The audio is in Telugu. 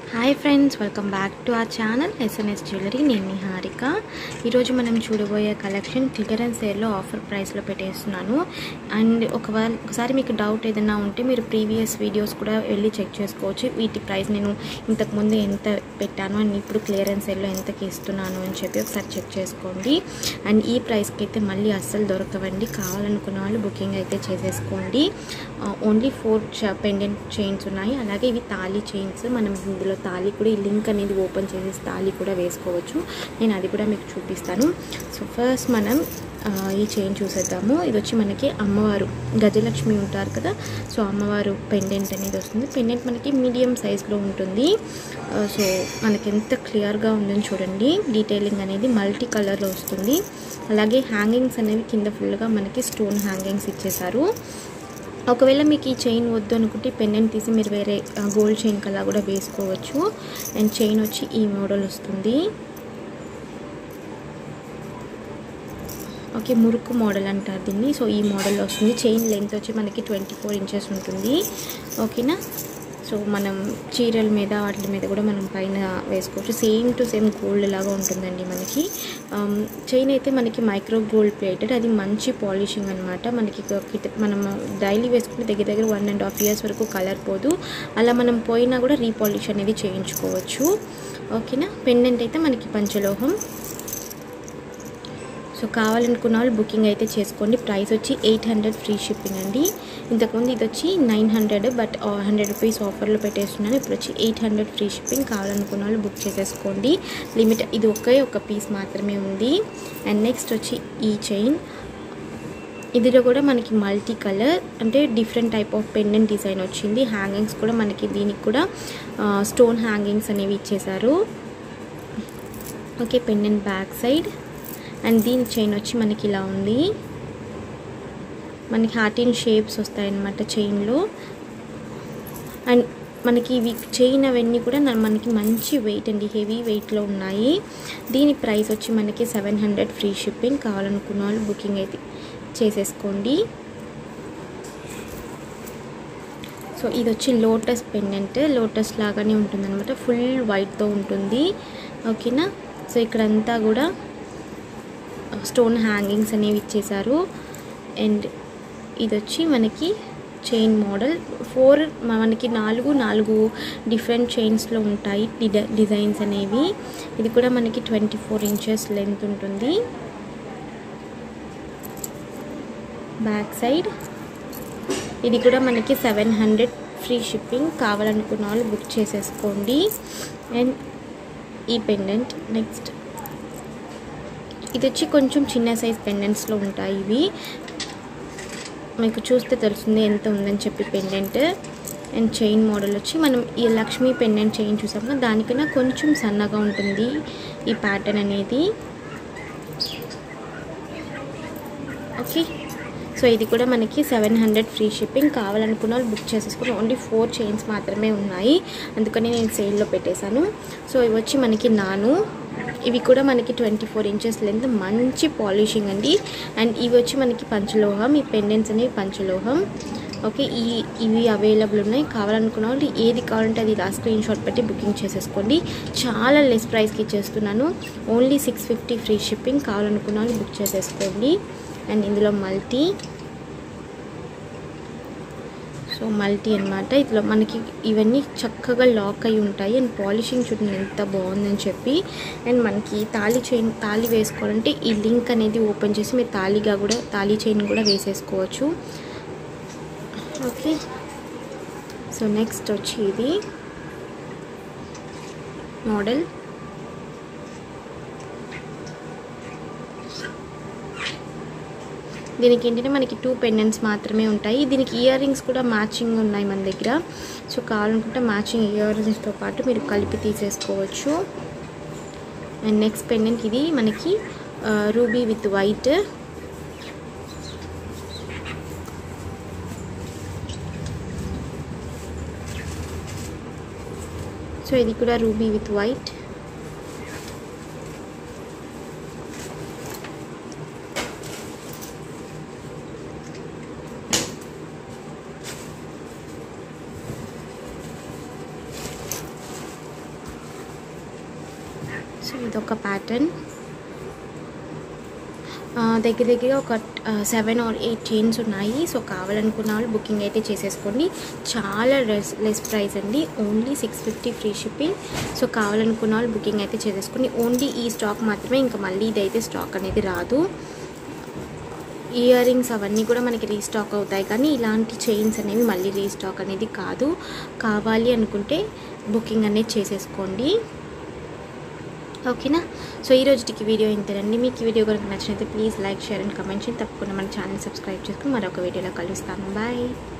hi friends welcome back to our channel SNS jewellery నేను మీ హారిక ఈరోజు మనం చూడబోయే కలెక్షన్ క్లియరెన్స్ సేల్లో ఆఫర్ ప్రైస్లో పెట్టేస్తున్నాను అండ్ ఒకవేళ ఒకసారి మీకు డౌట్ ఏదైనా ఉంటే మీరు ప్రీవియస్ వీడియోస్ కూడా వెళ్ళి చెక్ చేసుకోవచ్చు వీటి ప్రైస్ నేను ఇంతకుముందు ఎంత పెట్టాను అండ్ ఇప్పుడు క్లియరెన్స్ సేల్లో ఎంతకి ఇస్తున్నాను అని చెప్పి ఒకసారి చెక్ చేసుకోండి అండ్ ఈ ప్రైస్కి అయితే మళ్ళీ అస్సలు దొరకవండి కావాలనుకున్న వాళ్ళు బుకింగ్ అయితే చేసేసుకోండి ఓన్లీ ఫోర్ పెండెంట్ చైన్స్ ఉన్నాయి అలాగే ఇవి తాళీ చైన్స్ మనం ఇందులో తాళి కూడా ఈ లింక్ అనేది ఓపెన్ చేసేసి తాళి కూడా వేసుకోవచ్చు నేను అది కూడా మీకు చూపిస్తాను సో ఫస్ట్ మనం ఆ, ఈ చైన్ చూసేద్దాము ఇది వచ్చి మనకి అమ్మవారు గజలక్ష్మి ఉంటారు కదా సో అమ్మవారు పెండెంట్ అనేది వస్తుంది పెండెంట్ మనకి మీడియం సైజ్లో ఉంటుంది ఆ, సో మనకి ఎంత క్లియర్గా ఉందని చూడండి డీటెయిలింగ్ అనేది మల్టీ కలర్లో వస్తుంది అలాగే హ్యాంగింగ్స్ అనేవి కింద ఫుల్గా మనకి స్టోన్ హ్యాంగింగ్స్ ఇచ్చేసారు ఒకవేళ మీకు ఈ చైన్ వద్దు అనుకుంటే పెండెంట్ తీసి మీరు వేరే గోల్డ్ చైన్ కలా కూడా వేసుకోవచ్చు అండ్ చైన్ వచ్చి ఈ మోడల్ వస్తుంది ఓకే మురుకు మోడల్ అంటారు దీన్ని సో ఈ మోడల్లో వస్తుంది చైన్ లెంత్ వచ్చి మనకి ట్వంటీ ఫోర్ ఇంచెస్ ఉంటుంది ఓకేనా సో మనం చీరల మీద వాటి మీద కూడా మనం పైన వేసుకోవచ్చు సేమ్ టు సేమ్ గోల్డ్ లాగా ఉంటుందండి మనకి చైన్ అయితే మనకి మైక్రో గోల్డ్ ప్లేటెడ్ అది మంచి పాలిషింగ్ అనమాట మనకి ఒక కిట- మనం డైలీ వేసుకునే దగ్గర దగ్గర వన్ అండ్ హాఫ్ ఇయర్స్ వరకు కలర్ పోదు అలా మనం పోయినా కూడా రీపాలిష్ అనేది చేయించుకోవచ్చు ఓకేనా పెండెంట్ అయితే మనకి పంచలోహం సో కావాలనుకున్న వాళ్ళు బుకింగ్ అయితే చేసుకోండి ప్రైస్ వచ్చి ఎయిట్ హండ్రెడ్ ఫ్రీ షిప్పింగ్ అండి ఇంతకుముందు ఇది వచ్చి nine hundred but hundred rupees ఆఫర్లో పెట్టేస్తున్నాను ఇప్పుడు వచ్చి ఎయిట్ హండ్రెడ్ ఫ్రీ షిప్పింగ్ కావాలనుకున్న వాళ్ళు బుక్ చేసేసుకోండి లిమిట్ ఇది ఒకే ఒక పీస్ మాత్రమే ఉంది అండ్ నెక్స్ట్ వచ్చి ఈ చైన్ ఇదిలో కూడా మనకి మల్టీ కలర్ అంటే different type of pendant design వచ్చింది హ్యాంగింగ్స్ కూడా మనకి దీనికి కూడా స్టోన్ హ్యాంగింగ్స్ అనేవి ఇచ్చేసారు okay pendant back side and దీని చైన్ వచ్చి మనకి ఇలా ఉంది మనకి హార్టిన్ షేప్స్ వస్తాయన్నమాట చైన్లో అండ్ మనకి ఇవి చైన్ అవన్నీ కూడా నా- మనకి మంచి వెయిట్ అండి హెవీ వెయిట్లో ఉన్నాయి దీని ప్రైస్ వచ్చి మనకి సెవెన్ హండ్రెడ్ ఫ్రీ షిప్పింగ్ కావాలనుకున్న వాళ్ళు బుకింగ్ అయితే చేసేసుకోండి సో ఇది వచ్చి లోటస్ పెండెంట్ లోటస్ లాగానే ఉంటుంది అనమాట ఫుల్ వైట్తో ఉంటుంది ఓకేనా సో ఇక్కడంతా కూడా స్టోన్ హ్యాంగింగ్స్ అనేవి ఇచ్చేసారు అండ్ ఇది వచ్చి మనకి చైన్ మోడల్ ఫోర్ మనకి నాలుగు నాలుగు డిఫరెంట్ చైన్స్లో ఉంటాయి డిడ- డిజైన్స్ అనేవి ఇది కూడా మనకి ట్వంటీ ఫోర్ ఇంచెస్ లెంత్ ఉంటుంది బ్యాక్ సైడ్ ఇది కూడా మనకి సెవెన్ హండ్రెడ్ ఫ్రీ షిప్పింగ్ కావాలనుకున్న వాళ్ళు బుక్ చేసేసుకోండి అండ్ ఈ పెండెంట్ నెక్స్ట్ ఇది వచ్చి కొంచెం చిన్న సైజ్ పెండెంట్స్లో ఉంటాయి ఇవి మీకు చూస్తే తెలుస్తుంది ఎంత ఉందని చెప్పి పెండెంట్ అండ్ చైన్ మోడల్ వచ్చి మనం ఈ లక్ష్మీ పెండెంట్ చైన్ చూసాం కదా దానికన్నా కొంచెం సన్నగా ఉంటుంది ఈ ప్యాటర్న్ అనేది ఓకే సో ఇది కూడా మనకి సెవెన్ హండ్రెడ్ ఫ్రీ షిప్పింగ్ కావాలనుకున్న వాళ్ళు బుక్ చేసేసుకుని ఓన్లీ ఫోర్ చైన్స్ మాత్రమే ఉన్నాయి అందుకని నేను సేల్లో పెట్టేశాను సో ఇవి వచ్చి మనకి నాను ఇవి కూడా మనకి ట్వంటీ ఫోర్ ఇంచెస్ లెంత్ మంచి పాలిషింగ్ అండి అండ్ ఇవి వచ్చి మనకి పంచలోహం ఈ పెండెంట్స్ అనేవి పంచలోహం ఓకే ఈ ఇవి అవైలబుల్ ఉన్నాయి కావాలనుకున్న వాళ్ళు ఏది కావాలంటే అది ఇలా స్క్రీన్ షాట్ పెట్టి బుకింగ్ చేసేసుకోండి చాలా లెస్ ప్రైస్కి ఇచ్చేస్తున్నాను only six fifty free shipping కావాలనుకున్న వాళ్ళు బుక్ చేసేసుకోండి అండ్ ఇందులో మల్టీ సో మల్టీ అన్నమాట ఇందులో మనకి ఇవన్నీ చక్కగా లాక్ అయి ఉంటాయి అండ్ పాలిషింగ్ చూడండి ఎంత బాగుందని చెప్పి అండ్ మనకి తాళి చైన్ తాళి వేసుకోవాలంటే ఈ లింక్ అనేది ఓపెన్ చేసి మీరు తాళిగా కూడా తాళి చైన్ కూడా వేసేసుకోవచ్చు ఓకే సో నెక్స్ట్ వచ్చి ఇది మోడల్ దీనికి ఏంటంటే మనకి టూ పెండెంట్స్ మాత్రమే ఉంటాయి దీనికి ఇయర్ రింగ్స్ కూడా మ్యాచింగ్ ఉన్నాయి మన దగ్గర సో కావాలనుకుంటే మ్యాచింగ్ ఇయర్ రింగ్స్తో పాటు మీరు కలిపి తీసేసుకోవచ్చు అండ్ నెక్స్ట్ పెండెంట్ ఇది మనకి రూబీ విత్ వైట్ సో ఇది కూడా రూబీ విత్ వైట్ సో ఇదొక ప్యాటర్న్ దగ్గర దగ్గర ఒక సెవెన్ ఆర్ ఎయిట్ చైన్స్ ఉన్నాయి సో కావాలనుకున్న వాళ్ళు బుకింగ్ అయితే చేసేసుకోండి చాలా లెస్ లెస్ ప్రైస్ అండి only six fifty free shipping so కావాలనుకున్న వాళ్ళు బుకింగ్ అయితే చేసేసుకోండి ఓన్లీ ఈ స్టాక్ మాత్రమే ఇంకా మళ్ళీ ఇదైతే స్టాక్ అనేది రాదు ఇయర్ రింగ్స్ అవన్నీ కూడా మనకి రీస్టాక్ అవుతాయి కానీ ఇలాంటి చైన్స్ అనేవి మళ్ళీ రీస్టాక్ అనేది కాదు కావాలి అనుకుంటే బుకింగ్ అనేది చేసేసుకోండి ఓకేనా సో ఈ రోజుకి వీడియో ఇంతేనండి మీకు ఈ వీడియో కనుక నచ్చినైతే please like share and comment చేయండి తప్పకుండా మన ఛానల్ సబ్స్క్రైబ్ చేసుకుని మరొక వీడియోలో కలుస్తాను బాయ్